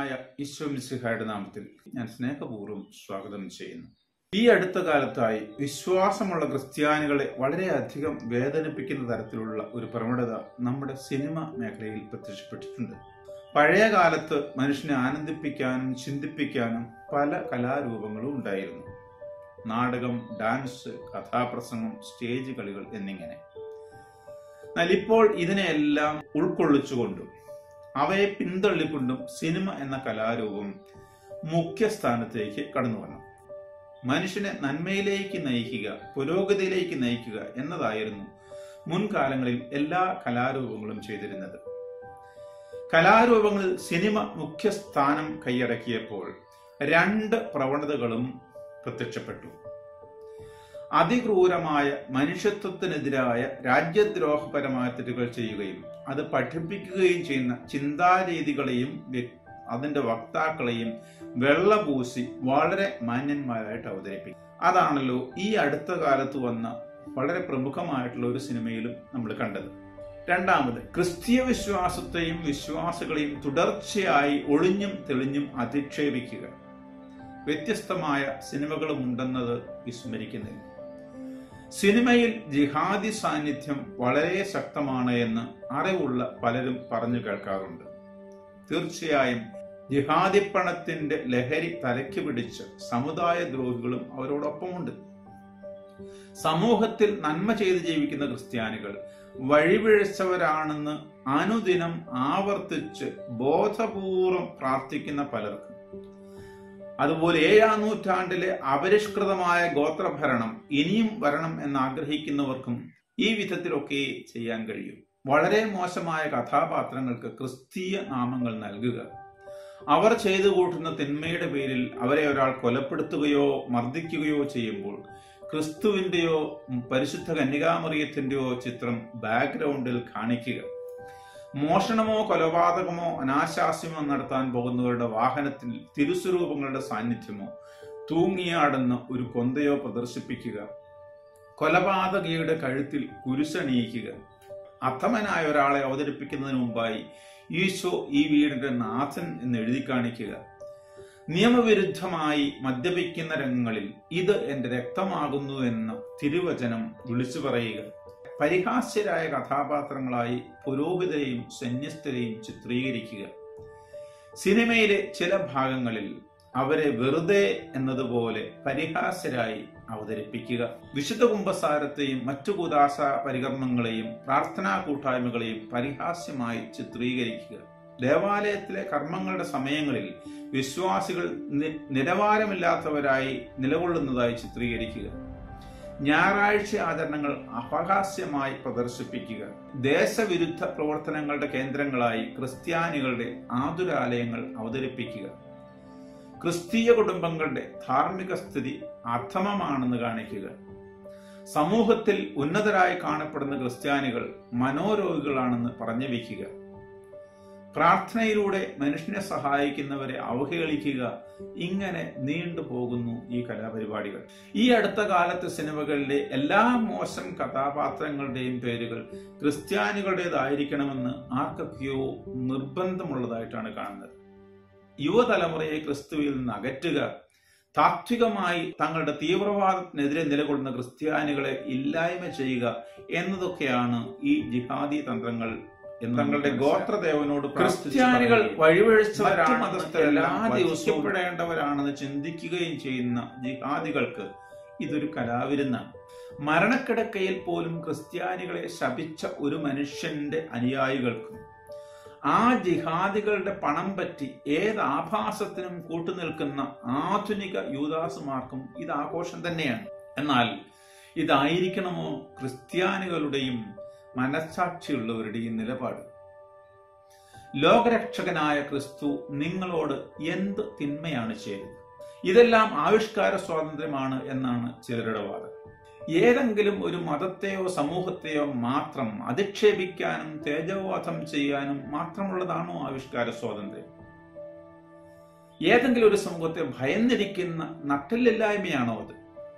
കർത്താവായ ഈശ്വമിസിഹായുടെ നാമത്തിൽ ഞാൻ സ്നേഹപൂർവ്വം സ്വാഗതം ചെയ്യുന്നു ഈ അടുത്ത കാലത്തായി വിശ്വാസമുള്ള ക്രിസ്ത്യാനികളെ വളരെയധികം വേദനിപ്പിക്കുന്ന തരത്തിലുള്ള ഒരു പ്രവണത നമ്മുടെ സിനിമ മേഖലയിൽ പ്രത്യക്ഷപ്പെട്ടിട്ടുണ്ട് പഴയ കാലത്ത് മനുഷ്യനെ ആനന്ദിപ്പിക്കാനും ചിന്തിപ്പിക്കാനും പല കലാരൂപങ്ങളും ഉണ്ടായിരുന്നു നാടകം ഡാൻസ് കഥാപ്രസംഗം സ്റ്റേജ് കളികൾ എന്നിങ്ങനെ എന്നാൽ ഇപ്പോൾ ഇതിനെയെല്ലാം ഉൾക്കൊള്ളിച്ചുകൊണ്ടും അവയെ പിന്തള്ളിക്കൊണ്ടും സിനിമ എന്ന കലാരൂപം മുഖ്യ സ്ഥാനത്തേക്ക് കടന്നു വന്നു മനുഷ്യനെ നന്മയിലേക്ക് നയിക്കുക പുരോഗതിയിലേക്ക് നയിക്കുക എന്നതായിരുന്നു മുൻകാലങ്ങളിൽ എല്ലാ കലാരൂപങ്ങളും ചെയ്തിരുന്നത് കലാരൂപങ്ങളിൽ സിനിമ മുഖ്യ സ്ഥാനം കൈയടക്കിയപ്പോൾ രണ്ട് പ്രവണതകളും പ്രത്യക്ഷപ്പെട്ടു അതിക്രൂരമായ മനുഷ്യത്വത്തിനെതിരായ രാജ്യദ്രോഹപരമായ തെറ്റുകൾ ചെയ്യുകയും അത് പഠിപ്പിക്കുകയും ചെയ്യുന്ന ചിന്താരീതികളെയും അതിന്റെ വക്താക്കളെയും വെള്ളപൂശി വളരെ മാന്യന്മാരായിട്ട് അവതരിപ്പിക്കും അതാണല്ലോ ഈ അടുത്ത കാലത്ത് വന്ന വളരെ പ്രമുഖമായിട്ടുള്ള ഒരു സിനിമയിലും നമ്മൾ കണ്ടത് രണ്ടാമത് ക്രിസ്തീയ വിശ്വാസത്തെയും വിശ്വാസികളെയും തുടർച്ചയായി ഒളിഞ്ഞും തെളിഞ്ഞും അധിക്ഷേപിക്കുക വ്യത്യസ്തമായ സിനിമകളും ഉണ്ടെന്നത് വിസ്മരിക്കുന്നില്ല സിനിമയിൽ ജിഹാദി സാന്നിധ്യം വളരെ ശക്തമാണ് എന്ന് അറിവുള്ള പലരും പറഞ്ഞു കേൾക്കാറുണ്ട് തീർച്ചയായും ജിഹാദിപ്പണത്തിന്റെ ലഹരി തലയ്ക്ക് പിടിച്ച് സമുദായ ദ്രോഹികളും അവരോടൊപ്പമുണ്ട് സമൂഹത്തിൽ നന്മ ചെയ്ത് ജീവിക്കുന്ന ക്രിസ്ത്യാനികൾ വഴിപിഴച്ചവരാണെന്ന് അനുദിനം ആവർത്തിച്ച് ബോധപൂർവം പ്രാർത്ഥിക്കുന്ന പലർക്കും അതുപോലെ ഏഴാം നൂറ്റാണ്ടിലെ അപരിഷ്കൃതമായ ഗോത്രഭരണം ഇനിയും വരണം എന്ന് ആഗ്രഹിക്കുന്നവർക്കും ഈ വിധത്തിലൊക്കെ ചെയ്യാൻ കഴിയും വളരെ മോശമായ കഥാപാത്രങ്ങൾക്ക് ക്രിസ്തീയ നാമങ്ങൾ നൽകുക അവർ ചെയ്തു കൂട്ടുന്ന തിന്മയുടെ പേരിൽ അവരെ ഒരാൾ കൊലപ്പെടുത്തുകയോ മർദ്ദിക്കുകയോ ചെയ്യുമ്പോൾ ക്രിസ്തുവിന്റെയോ പരിശുദ്ധ കന്യകാമറിയത്തിന്റെയോ ചിത്രം ബാക്ക്ഗ്രൗണ്ടിൽ കാണിക്കുക മോഷണമോ കൊലപാതകമോ അനാശാസ്യമോ നടത്താൻ പോകുന്നവരുടെ വാഹനത്തിൽ തിരുസ്വരൂപങ്ങളുടെ സാന്നിധ്യമോ തൂങ്ങിയാടുന്ന ഒരു കൊന്തയോ പ്രദർശിപ്പിക്കുക കൊലപാതകയുടെ കഴുത്തിൽ കുരിശണിയിക്കുക അധമനായ ഒരാളെ അവതരിപ്പിക്കുന്നതിന് മുമ്പായി ഈശോ ഈ വീടിന്റെ നാഥൻ എന്ന് എഴുതി കാണിക്കുക നിയമവിരുദ്ധമായി മദ്യപിക്കുന്ന രംഗങ്ങളിൽ ഇത് എന്റെ രക്തമാകുന്നു എന്ന തിരുവചനം വിളിച്ചു പറയുക പരിഹാസ്യരായ കഥാപാത്രങ്ങളായി പുരോഹിതരെയും സന്യസ്തരെയും ചിത്രീകരിക്കുക സിനിമയിലെ ചില ഭാഗങ്ങളിൽ അവരെ വെറുതെ എന്നതുപോലെ പരിഹാസ്യരായി അവതരിപ്പിക്കുക വിശുദ്ധ കുംഭസാരത്തെയും മറ്റു കുദാശ പരികർമ്മങ്ങളെയും പ്രാർത്ഥനാ കൂട്ടായ്മകളെയും പരിഹാസ്യമായി ചിത്രീകരിക്കുക ദേവാലയത്തിലെ കർമ്മങ്ങളുടെ സമയങ്ങളിൽ വിശ്വാസികൾ നിലവാരമില്ലാത്തവരായി നിലകൊള്ളുന്നതായി ചിത്രീകരിക്കുക ഞായറാഴ്ച ആചരണങ്ങൾ അപഹാസ്യമായി പ്രദർശിപ്പിക്കുക ദേശവിരുദ്ധ പ്രവർത്തനങ്ങളുടെ കേന്ദ്രങ്ങളായി ക്രിസ്ത്യാനികളുടെ ആതുരാലയങ്ങൾ അവതരിപ്പിക്കുക ക്രിസ്തീയ കുടുംബങ്ങളുടെ ധാർമ്മിക സ്ഥിതി അധമമാണെന്ന് കാണിക്കുക സമൂഹത്തിൽ ഉന്നതരായി കാണപ്പെടുന്ന ക്രിസ്ത്യാനികൾ മനോരോഗികളാണെന്ന് പറഞ്ഞു വയ്ക്കുക പ്രാർത്ഥനയിലൂടെ മനുഷ്യനെ സഹായിക്കുന്നവരെ അവഹേളിക്കുക ഇങ്ങനെ നീണ്ടു പോകുന്നു ഈ കലാപരിപാടികൾ ഈ അടുത്ത കാലത്തെ സിനിമകളിലെ എല്ലാ മോശം കഥാപാത്രങ്ങളുടെയും പേരുകൾ ക്രിസ്ത്യാനികളുടേതായിരിക്കണമെന്ന് ആർക്കൊക്കെയോ നിർബന്ധമുള്ളതായിട്ടാണ് കാണുന്നത് യുവതലമുറയെ ക്രിസ്തുവിൽ നിന്ന് അകറ്റുക താത്വികമായി തങ്ങളുടെ തീവ്രവാദത്തിനെതിരെ നിലകൊള്ളുന്ന ക്രിസ്ത്യാനികളെ ഇല്ലായ്മ ചെയ്യുക എന്നതൊക്കെയാണ് ഈ ജിഹാദി തന്ത്രങ്ങൾ തങ്ങളുടെ ഗോത്രദേവനോട് ക്രിസ്ത്യാനികൾ വഴിവഴിച്ചവരാണ് മതസ്ഥരെല്ലാ ദിവസവും പെടേണ്ടവരാണെന്ന് ചിന്തിക്കുകയും ചെയ്യുന്ന ജിഹാദികൾക്ക് ഇതൊരു കലാവിരുന്നാണ് മരണക്കിടക്കയിൽ പോലും ക്രിസ്ത്യാനികളെ ശപിച്ച ഒരു മനുഷ്യന്റെ അനുയായികൾക്കും ആ ജിഹാദികളുടെ പണം പറ്റി ഏത് ആഭാസത്തിനും കൂട്ടുനിൽക്കുന്ന ആധുനിക യൂദാസുമാർക്കും ഇത് ആഘോഷം തന്നെയാണ് എന്നാൽ ഇതായിരിക്കണമോ ക്രിസ്ത്യാനികളുടെയും മനസാക്ഷിയുള്ളവരുടെയും നിലപാട് ലോകരക്ഷകനായ ക്രിസ്തു നിങ്ങളോട് എന്ത് തിന്മയാണ് ചെയ്തത് ഇതെല്ലാം ആവിഷ്കാര സ്വാതന്ത്ര്യമാണ് എന്നാണ് ചിലരുടെ വാദം ഏതെങ്കിലും ഒരു മതത്തെയോ സമൂഹത്തെയോ മാത്രം അധിക്ഷേപിക്കാനും തേജോവധം ചെയ്യാനും മാത്രമുള്ളതാണോ ആവിഷ്കാര സ്വാതന്ത്ര്യം ഏതെങ്കിലും ഒരു സമൂഹത്തെ ഭയന്നിരിക്കുന്ന നട്ടിലില്ലായ്മയാണോ അത്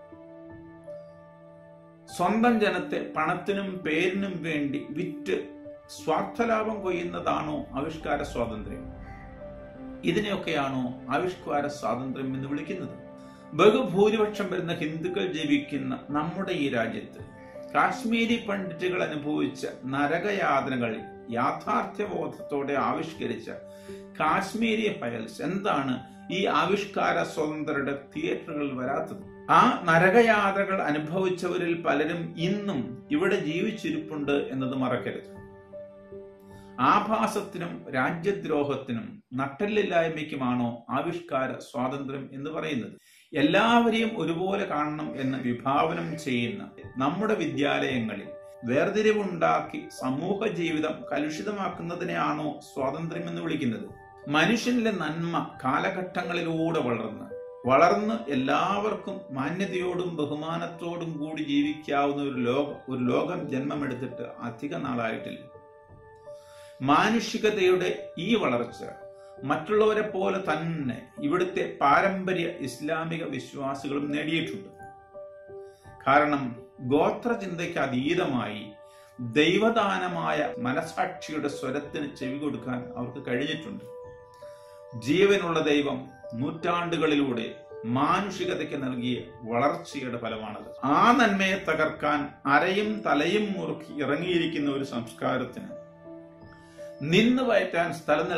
സ്വന്തം ജനത്തെ പണത്തിനും പേരിനും വേണ്ടി വിറ്റ് സ്വാർത്ഥലാഭം കൊയ്യുന്നതാണോ ആവിഷ്കാര സ്വാതന്ത്ര്യം ഇതിനെയൊക്കെയാണോ ആവിഷ്കാര സ്വാതന്ത്ര്യം എന്ന് വിളിക്കുന്നത് ബഹുഭൂരിപക്ഷം വരുന്ന ഹിന്ദുക്കൾ ജീവിക്കുന്ന നമ്മുടെ ഈ രാജ്യത്ത് കാശ്മീരി പണ്ഡിറ്റുകൾ അനുഭവിച്ച നരകയാതനകൾ യാഥാർത്ഥ്യബോധത്തോടെ ആവിഷ്കരിച്ച കാശ്മീരി ഫയൽസ് എന്താണ് ഈ ആവിഷ്കാര സ്വതന്ത്രരുടെ തിയേറ്ററുകളിൽ വരാത്തത് ആ നരകയാതകൾ അനുഭവിച്ചവരിൽ പലരും ഇന്നും ഇവിടെ ജീവിച്ചിരിപ്പുണ്ട് എന്നത് മറക്കരുത് ആഭാസത്തിനും രാജ്യദ്രോഹത്തിനും നട്ടല്ലില്ലായ്മയ്ക്കുമാണോ ആവിഷ്കാര സ്വാതന്ത്ര്യം എന്ന് പറയുന്നത് എല്ലാവരെയും ഒരുപോലെ കാണണം എന്ന് വിഭാവനം ചെയ്യുന്ന നമ്മുടെ വിദ്യാലയങ്ങളിൽ വേർതിരിവുണ്ടാക്കി സമൂഹ ജീവിതം കലുഷിതമാക്കുന്നതിനെയാണോ സ്വാതന്ത്ര്യം എന്ന് വിളിക്കുന്നത് മനുഷ്യനിലെ നന്മ കാലഘട്ടങ്ങളിലൂടെ വളർന്ന് വളർന്ന് എല്ലാവർക്കും മാന്യതയോടും ബഹുമാനത്തോടും കൂടി ജീവിക്കാവുന്ന ഒരു ലോകം ഒരു ലോകം ജന്മമെടുത്തിട്ട് അധിക നാളായിട്ടില്ല മാനുഷികതയുടെ ഈ വളർച്ച മറ്റുള്ളവരെ പോലെ തന്നെ ഇവിടുത്തെ പാരമ്പര്യ ഇസ്ലാമിക വിശ്വാസികളും നേടിയിട്ടുണ്ട് കാരണം ഗോത്രചിന്തയ്ക്ക് അതീതമായി ദൈവദാനമായ മനസാക്ഷിയുടെ സ്വരത്തിന് ചെവി കൊടുക്കാൻ അവർക്ക് കഴിഞ്ഞിട്ടുണ്ട് ജീവനുള്ള ദൈവം നൂറ്റാണ്ടുകളിലൂടെ മാനുഷികതയ്ക്ക് നൽകിയ വളർച്ചയുടെ ഫലമാണത് ആ നന്മയെ തകർക്കാൻ അരയും തലയും മുറുക്കി ഇറങ്ങിയിരിക്കുന്ന ഒരു സംസ്കാരത്തിന് നിന്ന് വയറ്റാൻ സ്ഥലം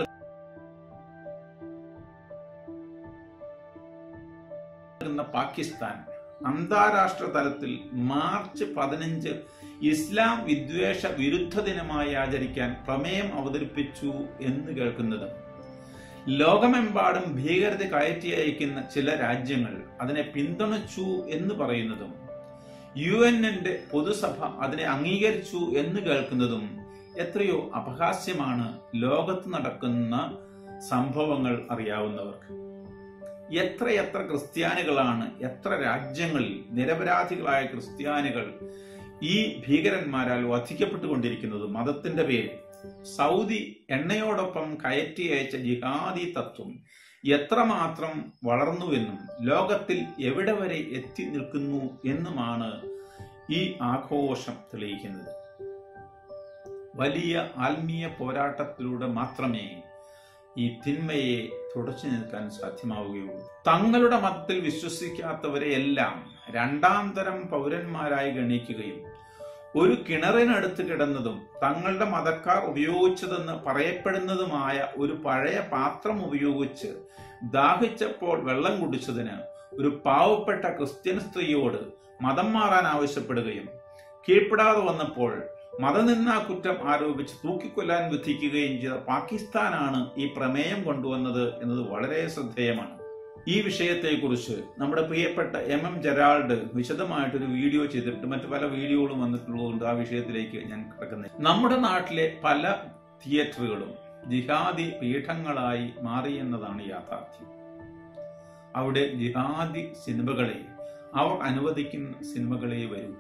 നൽകുന്ന പാകിസ്ഥാൻ അന്താരാഷ്ട്ര തലത്തിൽ മാർച്ച് പതിനഞ്ച് ഇസ്ലാം വിദ്വേഷ വിരുദ്ധ ദിനമായി ആചരിക്കാൻ പ്രമേയം അവതരിപ്പിച്ചു എന്ന് കേൾക്കുന്നതും ലോകമെമ്പാടും ഭീകരത കയറ്റി അയക്കുന്ന ചില രാജ്യങ്ങൾ അതിനെ പിന്തുണച്ചു എന്ന് പറയുന്നതും യു എന്നിന്റെ പൊതുസഭ അതിനെ അംഗീകരിച്ചു എന്ന് കേൾക്കുന്നതും എത്രയോ അപഹാസ്യമാണ് ലോകത്ത് നടക്കുന്ന സംഭവങ്ങൾ അറിയാവുന്നവർക്ക് എത്രയെത്ര ക്രിസ്ത്യാനികളാണ് എത്ര രാജ്യങ്ങളിൽ നിരപരാധികളായ ക്രിസ്ത്യാനികൾ ഈ ഭീകരന്മാരാൽ വധിക്കപ്പെട്ടുകൊണ്ടിരിക്കുന്നത് മതത്തിന്റെ പേരിൽ സൗദി എണ്ണയോടൊപ്പം കയറ്റി അയച്ച ജിഹാദി തത്വം എത്രമാത്രം വളർന്നുവെന്നും ലോകത്തിൽ എവിടെ വരെ എത്തി നിൽക്കുന്നു എന്നുമാണ് ഈ ആഘോഷം തെളിയിക്കുന്നത് വലിയ ആത്മീയ പോരാട്ടത്തിലൂടെ മാത്രമേ ഈ തിന്മയെ തുടച്ചു നിൽക്കാൻ സാധ്യമാവുകയുള്ളൂ തങ്ങളുടെ മതത്തിൽ വിശ്വസിക്കാത്തവരെ എല്ലാം രണ്ടാം തരം പൗരന്മാരായി ഗണിക്കുകയും ഒരു കിണറിനടുത്ത് കിടന്നതും തങ്ങളുടെ മതക്കാർ ഉപയോഗിച്ചതെന്ന് പറയപ്പെടുന്നതുമായ ഒരു പഴയ പാത്രം ഉപയോഗിച്ച് ദാഹിച്ചപ്പോൾ വെള്ളം കുടിച്ചതിന് ഒരു പാവപ്പെട്ട ക്രിസ്ത്യൻ സ്ത്രീയോട് മതം മാറാൻ ആവശ്യപ്പെടുകയും കീഴ്പ്പെടാതെ വന്നപ്പോൾ മതനിന്ദാ കുറ്റം ആരോപിച്ച് തൂക്കിക്കൊല്ലാൻ വിധിക്കുകയും ചെയ്ത പാകിസ്ഥാനാണ് ഈ പ്രമേയം കൊണ്ടുവന്നത് എന്നത് വളരെ ശ്രദ്ധേയമാണ് ഈ വിഷയത്തെക്കുറിച്ച് നമ്മുടെ പ്രിയപ്പെട്ട എം എം ജെറാൾഡ് വിശദമായിട്ടൊരു വീഡിയോ ചെയ്തിട്ട് മറ്റു പല വീഡിയോകളും വന്നിട്ടുള്ളതുകൊണ്ട് ആ വിഷയത്തിലേക്ക് ഞാൻ കിടക്കുന്നില്ല നമ്മുടെ നാട്ടിലെ പല തിയേറ്ററുകളും ജിഹാദി പീഠങ്ങളായി മാറി എന്നതാണ് യാഥാർത്ഥ്യം അവിടെ ജിഹാദി സിനിമകളെ അവർ അനുവദിക്കുന്ന സിനിമകളെ വരൂ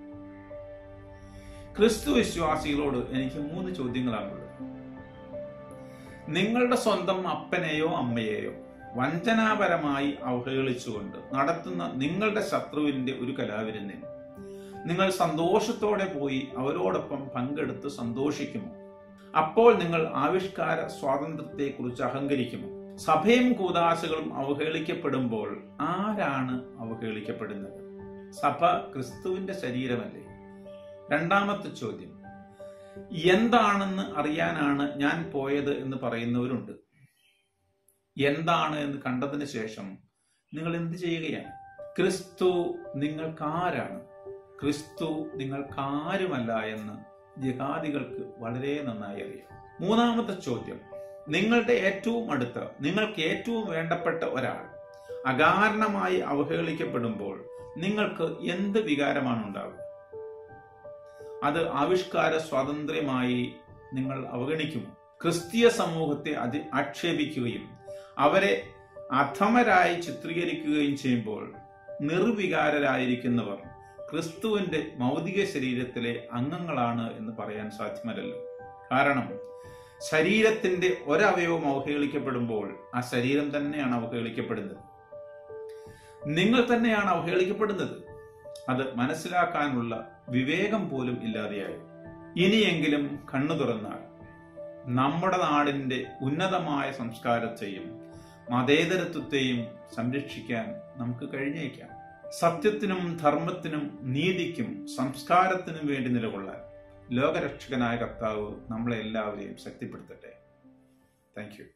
ക്രിസ്തു വിശ്വാസികളോട് എനിക്ക് മൂന്ന് ചോദ്യങ്ങളാണുള്ളത് നിങ്ങളുടെ സ്വന്തം അപ്പനെയോ അമ്മയെയോ വഞ്ചനാപരമായി അവഹേളിച്ചുകൊണ്ട് നടത്തുന്ന നിങ്ങളുടെ ശത്രുവിന്റെ ഒരു കലാവിരുന്നിൽ നിങ്ങൾ സന്തോഷത്തോടെ പോയി അവരോടൊപ്പം പങ്കെടുത്ത് സന്തോഷിക്കുമോ അപ്പോൾ നിങ്ങൾ ആവിഷ്കാര സ്വാതന്ത്ര്യത്തെക്കുറിച്ച് അഹങ്കരിക്കുമോ സഭയും കൂതാശകളും അവഹേളിക്കപ്പെടുമ്പോൾ ആരാണ് അവഹേളിക്കപ്പെടുന്നത് സഭ ക്രിസ്തുവിന്റെ ശരീരമല്ലേ രണ്ടാമത്തെ ചോദ്യം എന്താണെന്ന് അറിയാനാണ് ഞാൻ പോയത് എന്ന് പറയുന്നവരുണ്ട് എന്താണ് എന്ന് കണ്ടതിന് ശേഷം നിങ്ങൾ എന്ത് ചെയ്യുകയാണ് ക്രിസ്തു നിങ്ങൾക്കാരാണ് ക്രിസ്തു നിങ്ങൾക്കാരുമല്ല എന്ന് ജിഹാദികൾക്ക് വളരെ നന്നായി അറിയാം മൂന്നാമത്തെ ചോദ്യം നിങ്ങളുടെ ഏറ്റവും അടുത്ത നിങ്ങൾക്ക് ഏറ്റവും വേണ്ടപ്പെട്ട ഒരാൾ അകാരണമായി അവഹേളിക്കപ്പെടുമ്പോൾ നിങ്ങൾക്ക് എന്ത് വികാരമാണ് ഉണ്ടാവുക അത് ആവിഷ്കാര സ്വാതന്ത്ര്യമായി നിങ്ങൾ അവഗണിക്കുമോ ക്രിസ്തീയ സമൂഹത്തെ അതി ആക്ഷേപിക്കുകയും അവരെ അധമരായി ചിത്രീകരിക്കുകയും ചെയ്യുമ്പോൾ നിർവികാരരായിരിക്കുന്നവർ ക്രിസ്തുവിന്റെ ഭൗതിക ശരീരത്തിലെ അംഗങ്ങളാണ് എന്ന് പറയാൻ സാധ്യമല്ലല്ലോ കാരണം ശരീരത്തിന്റെ ഒരവയവം അവഹേളിക്കപ്പെടുമ്പോൾ ആ ശരീരം തന്നെയാണ് അവഹേളിക്കപ്പെടുന്നത് നിങ്ങൾ തന്നെയാണ് അവഹേളിക്കപ്പെടുന്നത് അത് മനസ്സിലാക്കാനുള്ള വിവേകം പോലും ഇല്ലാതെയായി ഇനിയെങ്കിലും കണ്ണു തുറന്നാൽ നമ്മുടെ നാടിന്റെ ഉന്നതമായ സംസ്കാരത്തെയും മതേതരത്വത്തെയും സംരക്ഷിക്കാൻ നമുക്ക് കഴിഞ്ഞേക്കാം സത്യത്തിനും ധർമ്മത്തിനും നീതിക്കും സംസ്കാരത്തിനും വേണ്ടി നിലകൊള്ളാൻ ലോകരക്ഷകനായ കർത്താവ് നമ്മളെ എല്ലാവരെയും ശക്തിപ്പെടുത്തട്ടെ താങ്ക് യു